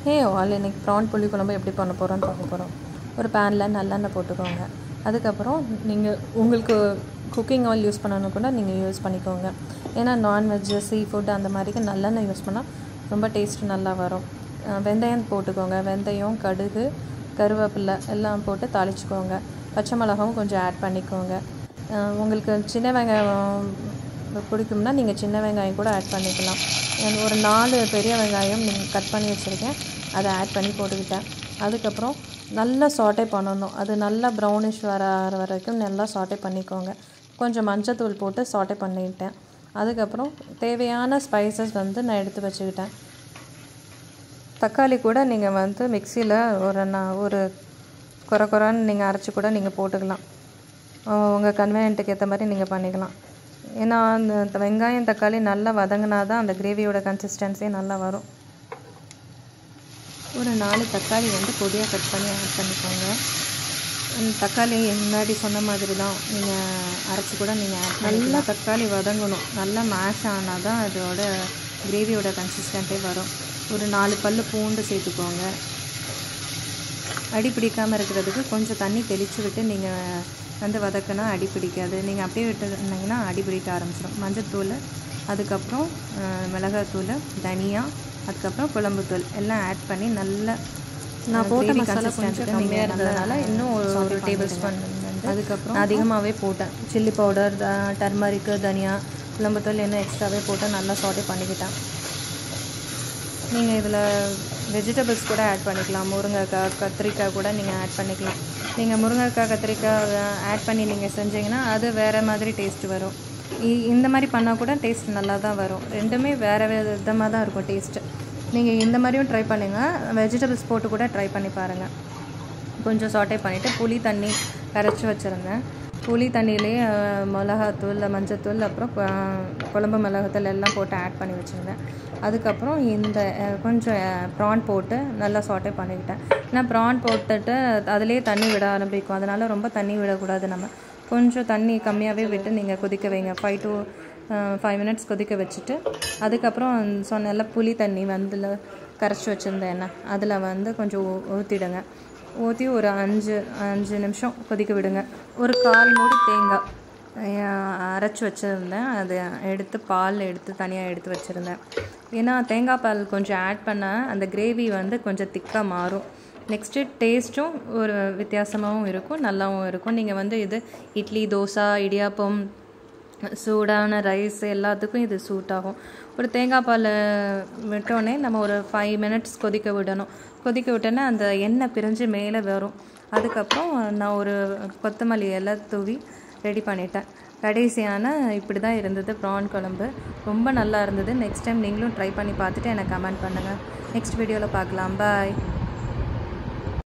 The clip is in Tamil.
ஹே ஆல் இன்னைக்கு ப்ரான் புளி குழம்பு எப்படி பண்ண போகிறோன்னு பார்க்க போகிறோம் ஒரு பேனில் நல்லெண்ணெய் போட்டுக்கோங்க அதுக்கப்புறம் நீங்கள் உங்களுக்கு குக்கிங் ஆயில் யூஸ் பண்ணணும் கூட நீங்கள் யூஸ் பண்ணிக்கோங்க ஏன்னா நான்வெஜ்ஜு சீ ஃபுட் அந்த மாதிரிக்கு நல்லெண்ணெய் யூஸ் பண்ணால் ரொம்ப டேஸ்ட் நல்லா வரும் அஹ் வெந்தயம் போட்டுக்கோங்க வெந்தயம் கடுகு கருவேப்பிலை எல்லாம் போட்டு தாளிச்சுக்கோங்க பச்சை மிளகாவும் கொஞ்சம் ஆட் பண்ணிக்கோங்க அஹ் உங்களுக்கு சின்ன வெங்காயம் பிடிக்கும்னா நீங்கள் சின்ன வெங்காயம் கூட ஆட் பண்ணிக்கலாம் எனக்கு ஒரு நாலு பெரிய வெங்காயம் நீங்கள் கட் பண்ணி வச்சுருக்கேன் அதை ஆட் பண்ணி போட்டுக்கிட்டேன் அதுக்கப்புறம் நல்லா சாட்டே பண்ணணும் அது நல்லா ப்ரௌனிஷ் வர வர வரைக்கும் நல்லா சாட்டே பண்ணிக்கோங்க கொஞ்சம் மஞ்சத்தூள் போட்டு சாட்டே பண்ணிக்கிட்டேன் அதுக்கப்புறம் தேவையான ஸ்பைசஸ் வந்து நான் எடுத்து வச்சுக்கிட்டேன் தக்காளி கூட நீங்கள் வந்து மிக்சியில் ஒரு நான் ஒரு குறை குறைன்னு நீங்கள் அரைச்சி கூட நீங்கள் போட்டுக்கலாம் உங்கள் கன்வீனியன்ட்டுக்கு ஏற்ற மாதிரி நீங்கள் பண்ணிக்கலாம் ஏன்னா அந்த த- வெங்காயம் தக்காளி நல்லா வதங்கினா தான் அந்த கிரேவியோட கன்சிஸ்டன்சி நல்லா வரும் ஒரு நாலு தக்காளி வந்து பொடியாக கட் பண்ணி ஆட் பண்ணிக்கோங்க அந்த தக்காளி முன்னாடி சொன்ன மாதிரி தான் நீங்கள் அரைச்சி கூட நீங்கள் ஆட் நல்லா தக்காளி வதங்கணும் நல்லா மேஷ் ஆனால் தான் அதோட கிரேவியோட கன்சிஸ்டன்ட்டே வரும் ஒரு நாலு பல்லு பூண்டு சேர்த்துக்கோங்க அடி பிடிக்காமல் இருக்கிறதுக்கு கொஞ்சம் தண்ணி தெளித்து விட்டு நீங்கள் வந்து வதக்கினா அடி பிடிக்காது நீங்கள் அப்படியே விட்டுருந்தீங்கன்னா அடி பிடிக்க ஆரம்பிச்சிடும் மஞ்சத்தூள் அதுக்கப்புறம் அஹ், மிளகாத்தூள் தனியா அதுக்கப்புறம் குழம்புத்தூள் எல்லாம் ஆட் பண்ணி நல்லா நான் போட்ட மசாலா கொஞ்சம் கம்மியாக இருந்ததுனால இன்னும் ஒரு ஒரு டேபிள் ஸ்பூன் அதுக்கப்புறம் அதிகமாகவே போட்டேன் சில்லி பவுடர் டர்மரிக்கு தனியா குழம்புத்தூள் இன்னும் எக்ஸ்ட்ராவே போட்டு நல்லா சாட்டே பண்ணிக்கிட்டேன் நீங்கள் இதில் வெஜிடபிள்ஸ் கூட ஆட் பண்ணிக்கலாம் முருங்கைக்காய் கத்திரிக்காய் கூட நீங்கள் ஆட் பண்ணிக்கலாம் நீங்கள் முருங்கைக்காய் கத்திரிக்காய் ஆட் பண்ணி நீங்கள் செஞ்சீங்கன்னா அது வேறு மாதிரி டேஸ்ட் வரும் இ- இந்த மாதிரி பண்ணால் கூட டேஸ்ட் நல்லா தான் வரும் ரெண்டுமே வேறு விதமாக தான் இருக்கும் டேஸ்ட்டு நீங்கள் இந்த மாதிரியும் ட்ரை பண்ணுங்கள் வெஜிடபிள்ஸ் போட்டு கூட ட்ரை பண்ணி பாருங்கள் கொஞ்சம் சாட்டே பண்ணிவிட்டு புளி தண்ணி கரைச்சி வச்சுருந்தேன் புளி தண்ணியிலே அஹ், மிளகாத்தூள் மஞ்சத்தூள் அப்புறம் கொ- குழம்பு மிளகாத்தூள் எல்லாம் போட்டு ஆட் பண்ணி வச்சுருந்தேன் அதுக்கப்புறம் இந்த அஹ், கொஞ்சம் ப்ரான் போட்டு நல்லா சாட்டே பண்ணிக்கிட்டேன் ஏன்னா ப்ரான் போட்டுட்டு அதிலே தண்ணி விட ஆரம்பிக்கும் அதனால் ரொம்ப தண்ணி விடக்கூடாது நம்ம கொஞ்சம் தண்ணி கம்மியாகவே விட்டு நீங்கள் கொதிக்க வைங்க ஃபைவ் டு ஃபைவ் மினிட்ஸ் கொதிக்க வச்சுட்டு அதுக்கப்புறம் சொன்னல புளி தண்ணி வந்து கரைச்சி வச்சுருந்த எண்ணெய் அதில் வந்து கொஞ்சம் ஊ- ஊற்றிடுங்க ஊற்றி ஒரு அஞ்சு அஞ்சு நிமிஷம் கொதிக்க விடுங்க ஒரு கால் மூடி தேங்காய் அஹ், அரைச்சி வச்சுருந்தேன் அதை எடுத்து பால் எடுத்து தனியாக எடுத்து வச்சுருந்தேன் ஏன்னா தேங்காய் பால் கொஞ்சம் ஆட் பண்ண அந்த கிரேவி வந்து கொஞ்சம் திக்காக மாறும் நெக்ஸ்ட்டு டேஸ்ட்டும் ஒரு வித்தியாசமாகவும் இருக்கும் நல்லாவும் இருக்கும் நீங்கள் வந்து இது இட்லி தோசை இடியாப்பம் சூடான ரைஸ் எல்லாத்துக்கும் இது சூட் ஆகும் ஒரு தேங்காய் பால் விட்டோடனே நம்ம ஒரு ஃபைவ் மினிட்ஸ் கொதிக்க விடணும் கொதிக்க விட்டோன்னே அந்த எண்ணெய் பிரிஞ்சு மேலே வரும் அதுக்கப்புறம் நான் ஒரு கொத்தமல்லி இலை தூவி ரெடி பண்ணிட்டேன் கடைசியான இப்படி தான் இருந்தது ப்ரான் குழம்பு ரொம்ப நல்லா இருந்தது நெக்ஸ்ட் டைம் நீங்களும் ட்ரை பண்ணி பார்த்துட்டு எனக்கு கமெண்ட் பண்ணுங்கள் நெக்ஸ்ட் வீடியோவில் பார்க்கலாம் பாய்